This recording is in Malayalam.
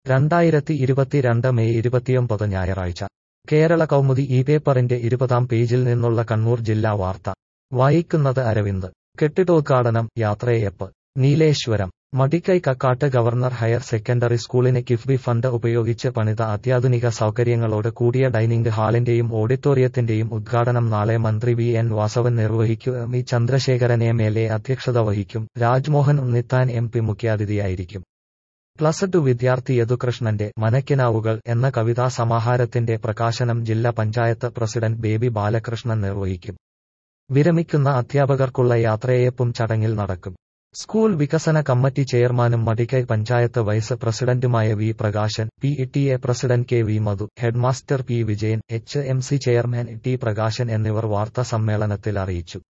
രണ്ടായിരത്തി ഇരുപത്തിരണ്ട് മെയ് ഇരുപത്തിയൊമ്പത് ഞായറാഴ്ച കേരള കൗമുദി ഈ പേപ്പറിന്റെ ഇരുപതാം പേജിൽ നിന്നുള്ള കണ്ണൂർ ജില്ലാ വാർത്ത വായിക്കുന്നത് അരവിന്ദ് കെട്ടിടോദ്ഘാടനം യാത്രയയപ്പ് Nileshwaram Madikkai Kakkat government higher secondary സ്കൂളിന് കിഫ്ബി ഫണ്ട് ഉപയോഗിച്ച് പണിത അത്യാധുനിക സൗകര്യങ്ങളോട് കൂടിയ ഡൈനിംഗ് ഹാളിന്റെയും ഓഡിറ്റോറിയത്തിന്റെയും ഉദ്ഘാടനം നാളെ മന്ത്രി വി എൻ വാസവൻ നിർവഹിക്കും E Chandrasekharan M L A അധ്യക്ഷത വഹിക്കും രാജ്മോഹൻ ഉണ്ണിത്താൻ എം പി മുഖ്യാതിഥിയായിരിക്കും പ്ലസ് ടു വിദ്യാർത്ഥി യദുകൃഷ്ണന്റെ മനക്കിനാവുകൾ എന്ന കവിതാ സമാഹാരത്തിന്റെ പ്രകാശനം ജില്ലാ പഞ്ചായത്ത് പ്രസിഡന്റ് ബേബി ബാലകൃഷ്ണൻ നിർവഹിക്കും വിരമിക്കുന്ന അധ്യാപകർക്കുള്ള യാത്രയയപ്പും ചടങ്ങിൽ നടക്കും സ്കൂൾ വികസന കമ്മിറ്റി ചെയർമാനും മടിക്കൈ പഞ്ചായത്ത് വൈസ് പ്രസിഡന്റുമായ V Prakashan P T A president K V Madhu headmaster P Vijayan H M C chairman T Prakashan എന്നിവർ വാർത്താ സമ്മേളനത്തിൽ അറിയിച്ചു